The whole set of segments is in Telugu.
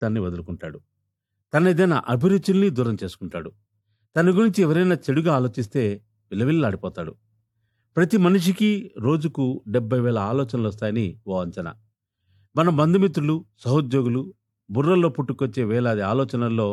స్వార్థాన్ని వదులుకుంటాడు తన ఏదైనా అభిరుచుల్ని దూరం చేసుకుంటాడు తన గురించి ఎవరైనా చెడుగా ఆలోచిస్తే విలవిల్లాడిపోతాడు ప్రతి మనిషికి రోజుకు డెబ్బై వేల ఆలోచనలు వస్తాయని ఓ అంచనా మన బంధుమిత్రులు సహోద్యోగులు బుర్రల్లో పుట్టుకొచ్చే వేలాది ఆలోచనల్లో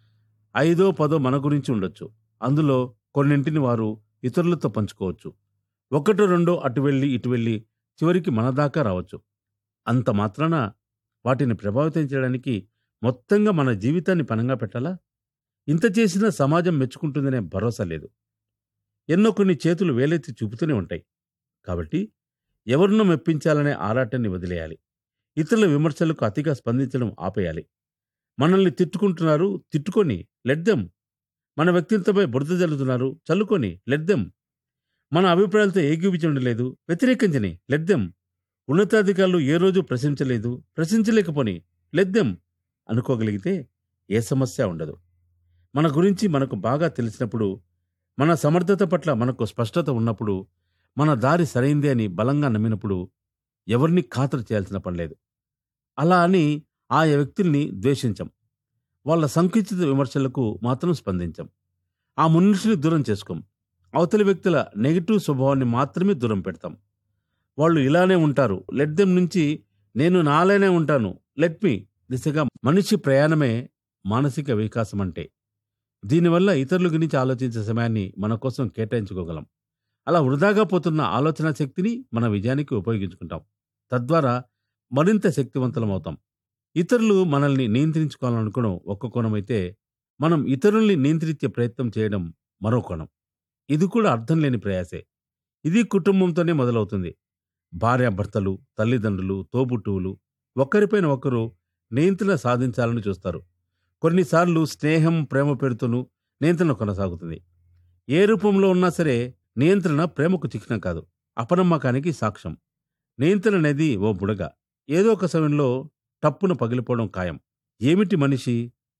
ఐదో పదో మన గురించి ఉండొచ్చు అందులో కొన్నింటిని వారు ఇతరులతో పంచుకోవచ్చు ఒకటో రెండో అటు వెళ్ళి ఇటు వెళ్ళి చివరికి మన దాకా రావచ్చు అంత మాత్రాన వాటిని ప్రభావితం చేయడానికి మొత్తంగా మన జీవితాన్ని పనంగా పెట్టాలా ఇంత చేసినా సమాజం మెచ్చుకుంటుందనే భరోసా లేదు ఎన్నో కొన్ని చేతులు వేలెత్తి చూపుతూనే ఉంటాయి కాబట్టి ఎవరినో మెప్పించాలనే ఆరాటాన్ని వదిలేయాలి ఇతరుల విమర్శలకు అతిగా స్పందించడం ఆపేయాలి మనల్ని తిట్టుకుంటున్నారు తిట్టుకొని లెడ్దెం మన వ్యక్తిత్వంపై బురద జల్లుతున్నారు చల్లుకొని లెడ్దెం మన అభిప్రాయాలతో ఏకీపించడం లేదు వ్యతిరేకించని లెడ్దెం ఉన్నతాధికారులు ఏ రోజు ప్రశంసలేదు ప్రశంసలేకపోని లెద్దెం అనుకోగలిగితే ఏ సమస్య ఉండదు మన గురించి మనకు బాగా తెలిసినప్పుడు మన సమర్థత పట్ల మనకు స్పష్టత ఉన్నప్పుడు మన దారి సరైందే అని బలంగా నమ్మినప్పుడు ఎవరిని ఖాతరు చేయాల్సిన పనిలేదు అలా అని ఆ వ్యక్తుల్ని ద్వేషించం వాళ్ళ సంకుచిత విమర్శలకు మాత్రం స్పందించం ఆ మనుషుని దూరం చేసుకోం అవతలి వ్యక్తుల నెగిటివ్ స్వభావాన్ని మాత్రమే దూరం పెడతాం వాళ్ళు ఇలానే ఉంటారు లెట్ దెమ్ నుంచి నేను నాలానే ఉంటాను లెట్ మీ దిశగా మనిషి ప్రయాణమే మానసిక వికాసం అంటే దీనివల్ల ఇతరుల గురించి ఆలోచించే సమయాన్ని మన కోసం కేటాయించుకోగలం అలా వృధాగా పోతున్న ఆలోచన శక్తిని మన విజయానికి ఉపయోగించుకుంటాం తద్వారా మరింత శక్తివంతులం అవుతాం ఇతరులు మనల్ని నియంత్రించుకోవాలనుకోవడం ఒక్క కోణం అయితే మనం ఇతరుల్ని నియంత్రించే ప్రయత్నం చేయడం మరో కోణం ఇది కూడా అర్థం లేని ప్రయాసే ఇది కుటుంబంతోనే మొదలవుతుంది భార్యాభర్తలు తల్లిదండ్రులు తోబుట్టువులు ఒకరిపైన ఒకరు నియంత్రణ సాధించాలని చూస్తారు కొన్నిసార్లు స్నేహం ప్రేమ పేరుతోనూ నియంత్రణ కొనసాగుతుంది ఏ రూపంలో ఉన్నా సరే నియంత్రణ ప్రేమకు చిహ్నం కాదు అపనమ్మకానికి సాక్ష్యం నియంత్రణ అనేది ఓ బుడగ ఏదో ఒక సమయంలో టప్పున పగిలిపోవడం ఖాయం ఏమిటి మనిషి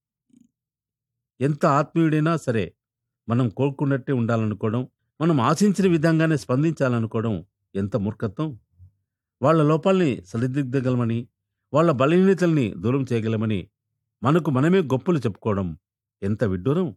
ఎంత ఆత్మీయుడైనా సరే మనం కోరుకున్నట్టే ఉండాలనుకోవడం మనం ఆశించిన విధంగానే స్పందించాలనుకోవడం ఎంత మూర్ఖత్వం వాళ్ళ లోపాల్ని సరిదిద్దగలమని వాళ్ళ బలహీనతల్ని దూరం చేయగలమని మనకు మనమే గొప్పలు చెప్పుకోవడం ఎంత విడ్డూరం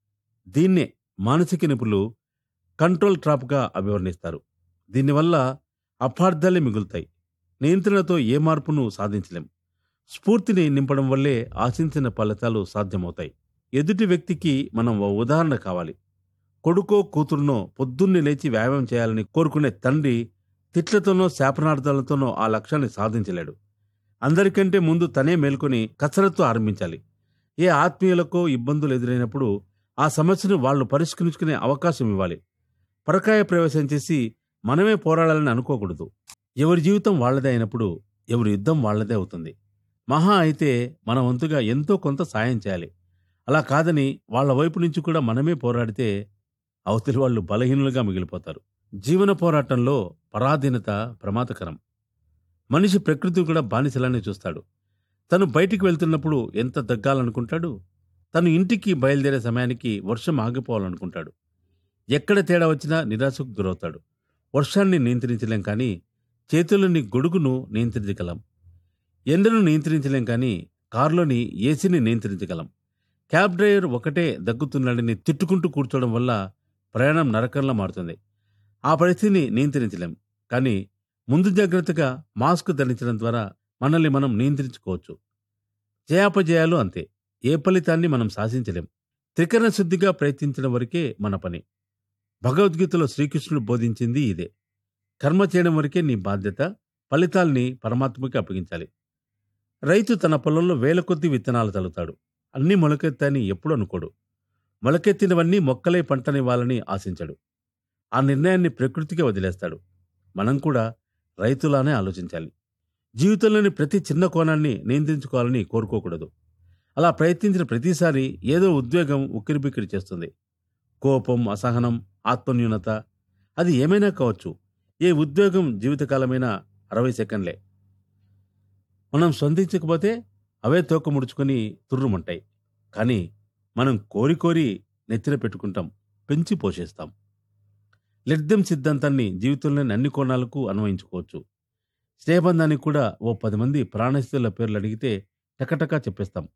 దీన్నే మానసిక నిపుణులు కంట్రోల్ ట్రాప్గా అభివర్ణిస్తారు దీనివల్ల అపార్థాలే మిగులుతాయి నియంత్రణతో ఏ మార్పును సాధించలేం స్ఫూర్తిని నింపడం వల్లే ఆశించిన ఫలితాలు సాధ్యమవుతాయి ఎదుటి వ్యక్తికి మనం ఓ ఉదాహరణ కావాలి కొడుకో కూతురునో పొద్దున్నే లేచి వ్యాయామం చేయాలని కోరుకునే తండ్రి తిట్లతోనో శాపనార్థాలతోనో ఆ లక్ష్యాన్ని సాధించలేడు అందరికంటే ముందు తనే మేల్కొని కసరత్తు ఆరంభించాలి ఏ ఆత్మీయులకో ఇబ్బందులు ఎదురైనప్పుడు ఆ సమస్యను వాళ్ళు పరిష్కరించుకునే అవకాశం ఇవ్వాలి పరకాయ ప్రవేశం చేసి మనమే పోరాడాలని అనుకోకూడదు ఎవరి జీవితం వాళ్ళదే అయినప్పుడు ఎవరి యుద్ధం వాళ్ళదే అవుతుంది మహా అయితే మన వంతుగా ఎంతో కొంత సాయం చేయాలి అలా కాదని వాళ్ళ వైపు నుంచి కూడా మనమే పోరాడితే అవతలి వాళ్ళు బలహీనులుగా మిగిలిపోతారు జీవన పోరాటంలో పరాధీనత ప్రమాదకరం మనిషి ప్రకృతి కూడా బానిసలానే చూస్తాడు తను బయటికి వెళ్తున్నప్పుడు ఎంత దగ్గాలనుకుంటాడు తను ఇంటికి బయలుదేరే సమయానికి వర్షం ఆగిపోవాలనుకుంటాడు ఎక్కడ తేడా వచ్చినా నిరాశకు గురవుతాడు వర్షాన్ని నియంత్రించలేం కానీ చేతుల్లోని గొడుగును నియంత్రించగలం ఎండను నియంత్రించలేం కానీ కారులోని ఏసీని నియంత్రించగలం క్యాబ్ డ్రైవర్ ఒకటే దగ్గుతున్నాడని తిట్టుకుంటూ కూర్చోవడం వల్ల ప్రయాణం నరకంలా మారుతుంది ఆ పరిస్థితిని నియంత్రించలేం కానీ ముందు జాగ్రత్తగా మాస్క్ ధరించడం ద్వారా మనల్ని మనం నియంత్రించుకోవచ్చు జయాపజయాలు అంతే ఏ ఫలితాన్ని మనం శాసించలేం త్రికరణ శుద్ధిగా ప్రయత్నించడం వరకే మన పని భగవద్గీతలో శ్రీకృష్ణుడు బోధించింది ఇదే కర్మ చేయడం వరకే నీ బాధ్యత ఫలితాల్ని పరమాత్మకి అప్పగించాలి రైతు తన పొలంలో వేల కొద్ది విత్తనాలు చల్లుతాడు అన్నీ మొలకెత్తాని ఎప్పుడు అనుకోడు మొలకెత్తినవన్నీ మొక్కలై పంటనివ్వాలని ఆశించడు ఆ నిర్ణయాన్ని ప్రకృతికి వదిలేస్తాడు మనం కూడా రైతులానే ఆలోచించాలి జీవితంలోని ప్రతి చిన్న కోణాన్ని నియంత్రించుకోవాలని కోరుకోకూడదు అలా ప్రయత్నించిన ప్రతిసారి ఏదో ఉద్వేగం ఉక్కిరిబిక్కిరి చేస్తుంది కోపం అసహనం ఆత్మన్యూనత అది ఏమైనా కావచ్చు ఏ ఉద్వేగం జీవితకాలమైన అరవై సెకండ్లే మనం స్పందించకపోతే అవే తోక ముడుచుకొని తుర్రుమంటాయి కానీ మనం కోరి కోరి నెత్తిన పెట్టుకుంటాం పెంచి పోషిస్తాం లెడ్దెం సిద్ధాంతాన్ని జీవితంలోని అన్ని కోణాలకు అన్వయించుకోవచ్చు స్నేహబంధానికి కూడా ఓ పది మంది ప్రాణస్థితుల పేర్లు అడిగితే టకటకా చెప్పేస్తాం